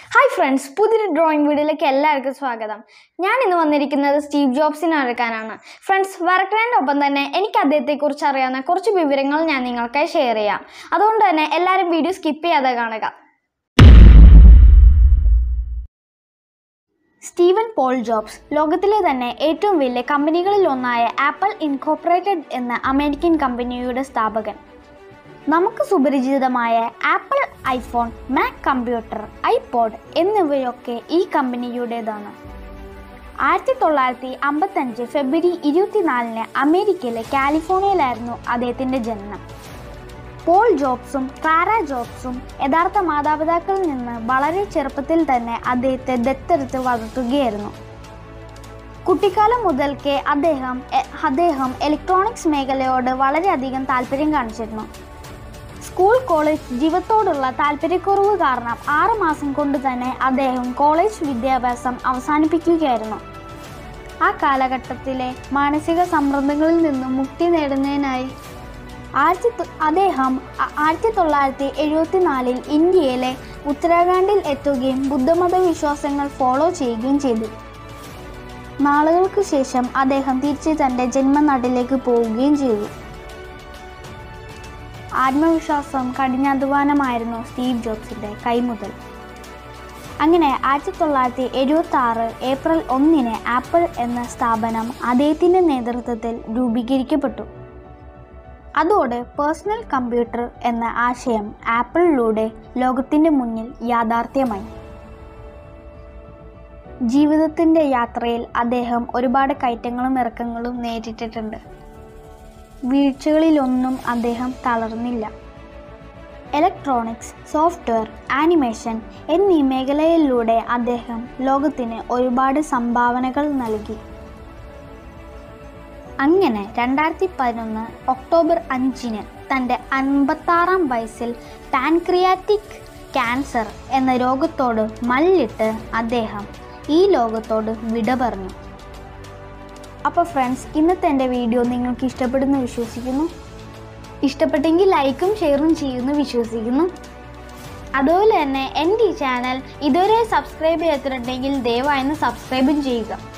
hi friends പുതിയൊരു drawing വീഡിയോയിലേക്ക് എല്ലാവർക്കും സ്വാഗതം ഞാൻ ഇന്ന് വന്നിരിക്കുന്നത് സ്റ്റീവ് ജോബ്സിനെ വരക്കാനാണ് ഫ്രണ്ട്സ് വരക്കുന്നതിൻ്റെ ഒപ്പം തന്നെ എനിക്ക് അദ്ദേഹത്തെക്കുറിച്ച് അറിയാവുന്ന കുറച്ച് വിവരങ്ങൾ ഞാൻ നിങ്ങൾക്കായി ഷെയർ ചെയ്യാം അതുകൊണ്ട് തന്നെ എല്ലാവരും വീഡിയോ സ്കിപ്പ് ചെയ്യാതെ കാണുക സ്റ്റീവൻ പോൾ ജോബ്സ് ലോകത്തിലെ തന്നെ ഏറ്റവും വലിയ കമ്പനികളിൽ ഒന്നായ ആപ്പിൾ ഇൻകോർപ്പറേറ്റഡ് എന്ന അമേരിക്കൻ കമ്പനിയുടെ സ്ഥാപകൻ നമുക്ക് സുപരിചിതമായ Apple iPhone Mac computer iPod എന്നിവയൊക്കെ ഈ കമ്പനിയുടേതാണ് ആയിരത്തി തൊള്ളായിരത്തി അമ്പത്തഞ്ച് ഫെബ്രുവരി ഇരുപത്തിനാലിന് അമേരിക്കയിലെ കാലിഫോർണിയയിലായിരുന്നു അദ്ദേഹത്തിൻ്റെ ജനനം പോൾ ജോബ്സും ക്ലാര ജോബ്സും യഥാർത്ഥ മാതാപിതാക്കളിൽ നിന്ന് വളരെ ചെറുപ്പത്തിൽ തന്നെ അദ്ദേഹത്തെ ദത്തെടുത്ത് വളർത്തുകയായിരുന്നു കുട്ടിക്കാലം മുതൽക്കേ അദ്ദേഹം എ- അദ്ദേഹം ഇലക്ട്രോണിക്സ് മേഖലയോട് വളരെയധികം താല്പര്യം കാണിച്ചിരുന്നു സ്കൂൾ കോളേജ് ജീവിതത്തോടുള്ള താല്പര്യക്കുറവ് കാരണം ആറ് മാസം കൊണ്ട് തന്നെ അദ്ദേഹം കോളേജ് വിദ്യാഭ്യാസം അവസാനിപ്പിക്കുകയായിരുന്നു ആ കാലഘട്ടത്തിലെ മാനസിക സമ്മർദ്ദങ്ങളിൽ നിന്നും മുക്തി നേടുന്നതിനായി ആയിരത്തി തൊ- അദ്ദേഹം ആ- ആയിരത്തി തൊള്ളായിരത്തി എഴുപത്തി നാലിൽ ഇന്ത്യയിലെ ഉത്തരാഖണ്ഡിൽ എത്തുകയും ബുദ്ധമത വിശ്വാസങ്ങൾ ഫോളോ ചെയ്യുകയും ചെയ്തു നാളുകൾക്ക് ശേഷം അദ്ദേഹം തിരിച്ച് തൻ്റെ ജന്മനാട്ടിലേക്ക് പോവുകയും ചെയ്തു ആത്മവിശ്വാസം കഠിനാധ്വാനമായിരുന്നു സ്റ്റീവ് ജോബ്സിന്റെ കൈമുതൽ അങ്ങനെ ആയിരത്തി തൊള്ളായിരത്തി എഴുപത്തി ആറ് ഏപ്രിൽ ഒന്നിന് ആപ്പിൾ എന്ന സ്ഥാപനം അദ്ദേഹത്തിൻ്റെ നേതൃത്വത്തിൽ രൂപീകരിക്കപ്പെട്ടു അതോടെ പേഴ്സണൽ കമ്പ്യൂട്ടർ എന്ന ആശയം ആപ്പിളിലൂടെ ലോകത്തിൻ്റെ മുന്നിൽ യാഥാർത്ഥ്യമായി ജീവിതത്തിൻ്റെ യാത്രയിൽ അദ്ദേഹം ഒരുപാട് കയറ്റങ്ങളും ഇറക്കങ്ങളും നേരിട്ടിട്ടുണ്ട് വീഴ്ചകളിലൊന്നും അദ്ദേഹം തളർന്നില്ല ഇലക്ട്രോണിക്സ് സോഫ്റ്റ്വെയർ ആനിമേഷൻ എന്നീ മേഖലയിലൂടെ അദ്ദേഹം ലോകത്തിന് ഒരുപാട് സംഭാവനകൾ നൽകി അങ്ങനെ രണ്ടായിരത്തി പതിനൊന്ന് ഒക്ടോബർ അഞ്ചിന് തൻ്റെ അൻപത്താറാം വയസ്സിൽ പാൻക്രിയാറ്റിക് ക്യാൻസർ എന്ന രോഗത്തോട് മല്ലിട്ട് അദ്ദേഹം ഈ ലോകത്തോട് വിട പറഞ്ഞു അപ്പോൾ ഫ്രണ്ട്സ് ഇന്നത്തെ എൻ്റെ വീഡിയോ നിങ്ങൾക്ക് ഇഷ്ടപ്പെടുന്നു വിശ്വസിക്കുന്നു ഇഷ്ടപ്പെട്ടെങ്കിൽ ലൈക്കും ഷെയറും ചെയ്യുമെന്ന് വിശ്വസിക്കുന്നു അതുപോലെ തന്നെ എൻ്റെ ഈ ചാനൽ ഇതുവരെ സബ്സ്ക്രൈബ് ചെയ്തിട്ടുണ്ടെങ്കിൽ ദയവായി ഒന്ന് സബ്സ്ക്രൈബും ചെയ്യുക